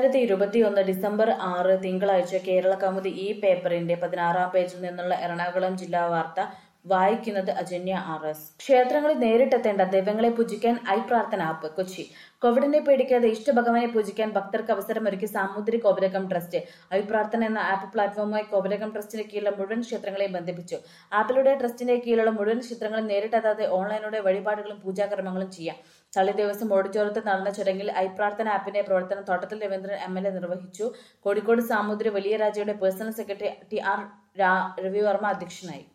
രണ്ടായിരത്തി ഇരുപത്തിയൊന്ന് ഡിസംബർ ആറ് തിങ്കളാഴ്ച കേരള കൗമുദി ഈ പേപ്പറിന്റെ പതിനാറാം പേജിൽ നിന്നുള്ള എറണാകുളം ജില്ലാ വാർത്ത വായിക്കുന്നത് അജന്യ ആർ എസ് ക്ഷേത്രങ്ങളിൽ നേരിട്ടെത്തേണ്ട ദൈവങ്ങളെ പൂജിക്കാൻ ഐ പ്രാർത്ഥന ആപ്പ് കൊച്ചി കോവിഡിനെ പേടിക്കാതെ ഇഷ്ടഭഗവാനെ പൂജിക്കാൻ ഭക്തർക്ക് അവസരമൊരുക്കി സാമൂതിരി കോവിലകം ട്രസ്റ്റ് ഐ പ്രാർത്ഥന എന്ന ആപ്പ് പ്ലാറ്റ്ഫോമുമായി കോവിലകം ട്രസ്റ്റിന്റെ കീഴിലുള്ള മുഴുവൻ ക്ഷേത്രങ്ങളെയും ബന്ധിപ്പിച്ചു ആപ്പിലൂടെ ട്രസ്റ്റിന്റെ കീഴിലുള്ള മുഴുവൻ ക്ഷേത്രങ്ങളും നേരിട്ടെത്താതെ ഓൺലൈനിലൂടെ വഴിപാടുകളും പൂജാകർമ്മങ്ങളും ചെയ്യാം തള്ളി ദിവസം ഓഡിറ്റോറിയത്തിൽ നടന്ന ചടങ്ങിൽ ഐ പ്രാർത്ഥന ആപ്പിന്റെ പ്രവർത്തനം തോട്ടത്തിൽ രവീന്ദ്രൻ എം എൽ എ നിർവഹിച്ചു കോഴിക്കോട് സാമൂതിരി വലിയ രാജയുടെ personal secretary T R Ravivarma അധ്യക്ഷനായി